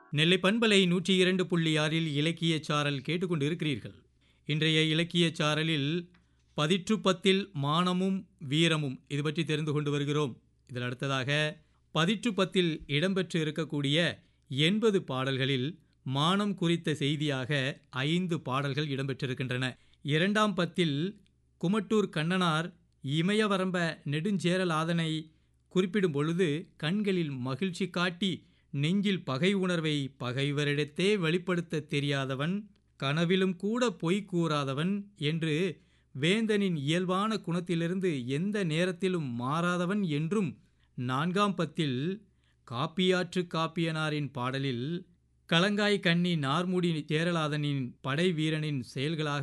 நெல்லை பண்பலை நூற்றி இரண்டு புள்ளி ஆறில் இலக்கியச் சாரல் கேட்டுக்கொண்டிருக்கிறீர்கள் இன்றைய இலக்கியச் சாரலில் பதிற்று பத்தில் மானமும் வீரமும் இது பற்றி தெரிந்து கொண்டு வருகிறோம் இதில் அடுத்ததாக பதிற்று பத்தில் இடம்பெற்று இருக்கக்கூடிய எண்பது பாடல்களில் மானம் குறித்த செய்தியாக ஐந்து பாடல்கள் இடம்பெற்றிருக்கின்றன இரண்டாம் பத்தில் குமட்டூர் கண்ணனார் இமயவரம்ப நெடுஞ்சேரலாதனை குறிப்பிடும் பொழுது கண்களில் மகிழ்ச்சி காட்டி நெஞ்சில் பகை உணர்வை பகைவரிடத்தே வெளிப்படுத்த தெரியாதவன் கனவிலும் கூட பொய் கூறாதவன் என்று வேந்தனின் இயல்பான குணத்திலிருந்து எந்த நேரத்திலும் மாறாதவன் என்றும் நான்காம் பத்தில் காப்பியாற்று காப்பியனாரின் பாடலில் கலங்காய் கண்ணி நார்முடி சேரலாதனின் படை வீரனின் செயல்களாக